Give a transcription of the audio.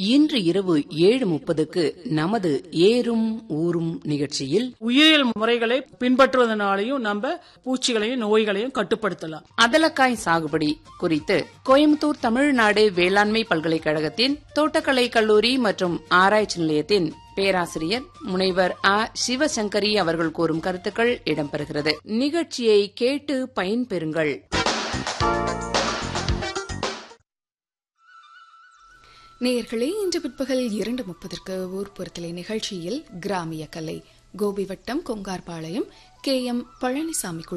இன்று இரவு ஏழு முப்பதுக்கு நமது ஏறும் ஊரும் நிகழ்ச்சியில் உயிரியல் முறைகளை பின்பற்றுவதனாலையும் நம்ம பூச்சிகளையும் நோய்களையும் கட்டுப்படுத்தலாம் அதலக்காய் சாகுபடி குறித்து கோயம்புத்தூர் தமிழ்நாடு வேளாண்மை பல்கலைக்கழகத்தின் தோட்டக்கலை கல்லூரி மற்றும் ஆராய்ச்சி நிலையத்தின் பேராசிரியர் முனைவர் ஆ சிவசங்கரி அவர்கள் கூறும் கருத்துக்கள் இடம்பெறுகிறது நிகழ்ச்சியை கேட்டு பயன்பெறுங்கள் நேயர்களே இன்று பிற்பகல் இரண்டு முப்பதற்கு ஊர்ப்புறத்திலே நிகழ்ச்சியில் கிராமிய கலை கோபி வட்டம் கொங்கார்பாளையம் கே எம் பழனிசாமி